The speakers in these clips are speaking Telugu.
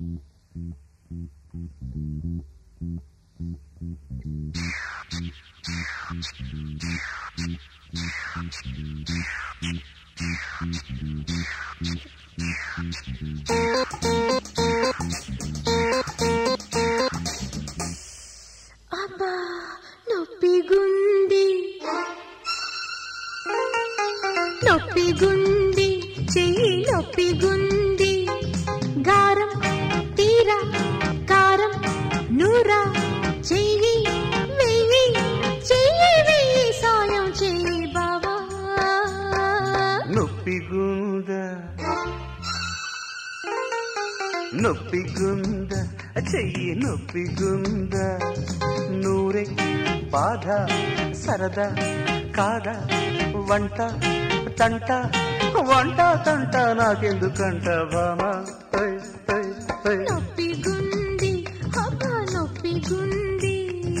అబ్బా నొప్పిగుంది నొప్పిగుంది చెయ్యి నొప్పిగుంది గారం తీరా కారం నూరా చెయ్యి వెయ్యి చెయ్యి వెయ్యి సాయం చెయ్యి బావా నొప్పిగుంద నొప్పిగుంద చెయ్యి నొప్పిగుంద నూరే బాధ సరదా కాద వంట తంట వంట తంట నాకెందుకంట బామా పై పై పై నొప్పిగుంది అబ్బా నొప్పిగుంది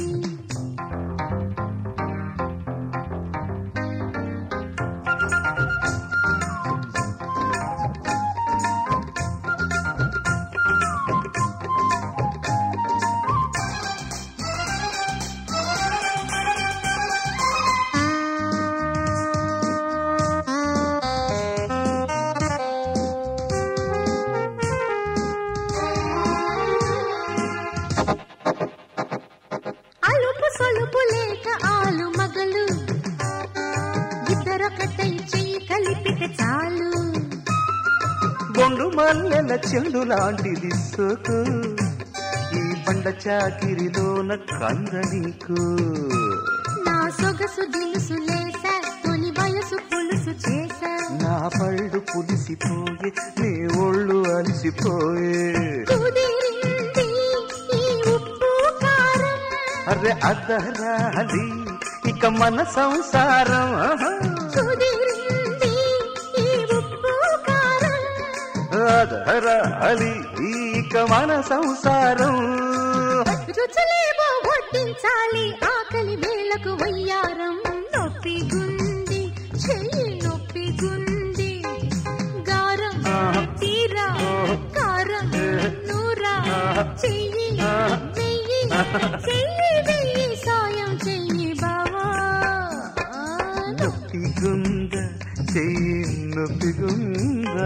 అలుపు సొలుపు లేక ఆలు మగలు ఇద్దరొకటై చెయ్యి కలిపితే చాలు బొండు మల్లెల చెండు లాంటిది సోకు ఈ బండ చాకిరిలోన కంద నీకు నా సొగసు దిలుసు లేసా తొలి వయసు పులుసు చేసా నా పళ్ళు పులిసిపోయే నీ ఒళ్ళు అలసిపోయే కుదిరింది ఈ ఉప్పు కారం అరే అదరాలి ఇక మన సంసారం ఆహా. కుదిరింది ఈ ఉప్పు కారం అదరాలి ఇక మన సంసారం రుచులేవో వడ్డించాలి ఆకలి వేళకు వయ్యారం నొప్పి గుంది చెయ్యి నొప్పి గుంది గారం ఆహా. తీరా ఓహో. కారం నూరా ఆహా. చెయ్యి ఆహా. వెయ్యి చెయ్యి వెయ్యి సాయం చెయ్యి బావా ఆ, నొప్పిగుంద చెయ్యి నొప్పిగుందా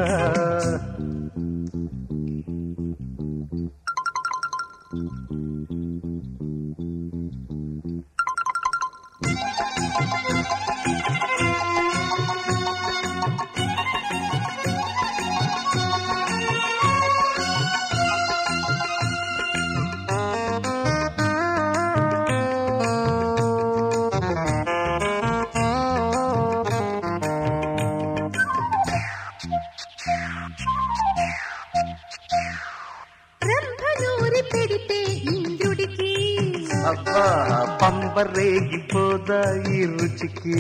రంభనూరి పెడితే ఇంద్రుడికి అబ్బా పంబరేగిపోదా ఈ రుచికి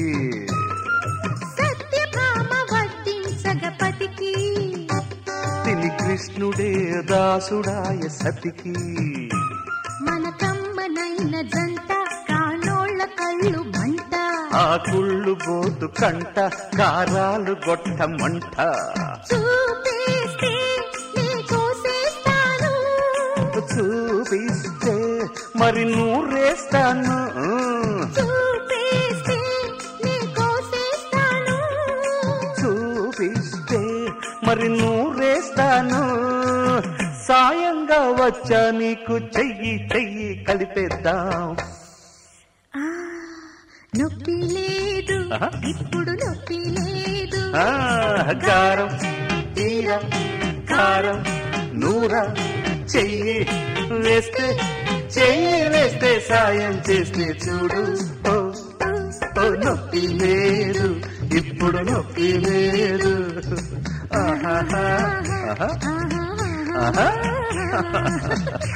సత్యభామ వడ్డించగపతికి తిని కృష్ణుడే దాసుడాయ సతికి మన కమ్మనైన జంట కానోళ్ళ కళ్ళు మంట ఆ కుళ్ళు బోతు కంట కారాలు గొట్ట మంట చూపేస్తే నే కోసేస్తాను చూపిస్తే మరి నూరేస్తాను చూపేస్తే నే కోసేస్తాను చూపిస్తే మరి నూరేస్తాను సాయంగా వచ్చా నీకు చెయ్యి చెయ్యి కలిపేద్దాం ఆ, నొప్పి లేదు ఆహా. ఇప్పుడు నొప్పి లేదు ఆ, కారం తీర కారం నూర చెయ్యి వేస్తే చెయ్యి వేస్తే సాయం చేస్తే చూడు ఓ ఓ నొప్పి లేదు ఇప్పుడు నొప్పి లేదు ఆహాహా, ఆహా, ఆహా.